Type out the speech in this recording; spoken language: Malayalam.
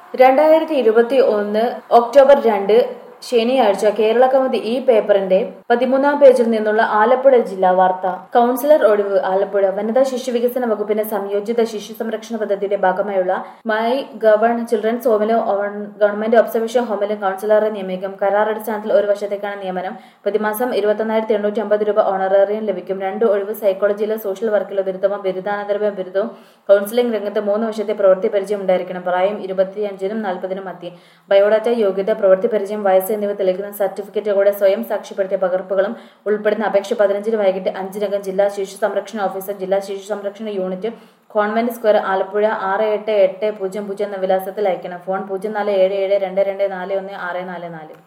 രണ്ടായിരത്തി ഇരുപത്തി ഒന്ന് ഒക്ടോബർ രണ്ട് ശനിയാഴ്ച കേരള കൗമുദി ഈ പേപ്പറിന്റെ പതിമൂന്നാം പേജിൽ നിന്നുള്ള ആലപ്പുഴ ജില്ലാ വാർത്ത കൗൺസിലർ ഒഴിവ് ആലപ്പുഴ വനിതാ ശിശു വികസന വകുപ്പിന്റെ സംയോജിത ശിശു സംരക്ഷണ പദ്ധതിയുടെ ഭാഗമായുള്ള മൈ ഗവൺ ചിൽഡ്രൻസ് ഹോമിലും ഗവൺമെന്റ് ഒബ്സർവേഷൻ ഹോമിലും കൗൺസിലറെ നിയമിക്കും കരാർ അടിസ്ഥാനത്തിൽ ഒരു വർഷത്തേക്കാണ് നിയമനം പ്രതിമാസം ഇരുപത്തൊന്നായിരത്തി എണ്ണൂറ്റി അമ്പത് രൂപ ഓണറേറിയം ലഭിക്കും രണ്ട് ഒഴിവ് സൈക്കോളജിയിലോ സോഷ്യൽ വർക്കിലോ ബിരുദമോ ബിരുദാനന്തര ബിരുദവും കൗൺസിലിംഗ് രംഗത്ത് മൂന്ന് വർഷത്തെ പ്രവൃത്തി പരിചയം ഉണ്ടായിരിക്കണം പ്രായം ഇരുപത്തിയഞ്ചിനും നാൽപ്പതിനും മധ്യേ ബയോഡാറ്റ യോഗ്യത പ്രവൃത്തി പരിചയം വയസ്സ് എന്നിവ തെളിയിക്കുന്ന സർട്ടിഫിക്കറ്റുകളുടെ സ്വയം സാക്ഷ്യപ്പെടുത്തിയ പകർപ്പുകളും ഉൾപ്പെടുന്ന അപേക്ഷ പതിനഞ്ചിന് വൈകിട്ട് അഞ്ചിനകം ജില്ലാ ശിശു സംരക്ഷണ ഓഫീസർ ജില്ലാ ശിശു സംരക്ഷണ യൂണിറ്റ് കോൺവെന്റ് സ്ക്വയർ ആലപ്പുഴ ആറ് എട്ട് എട്ട് പൂജ്യം പൂജ്യം എന്ന വിലാസത്തിൽ അയക്കണം ഫോൺ പൂജ്യം നാല് ഏഴ് ഏഴ് രണ്ട് രണ്ട് നാല് ഒന്ന് ആറ് നാല് നാല്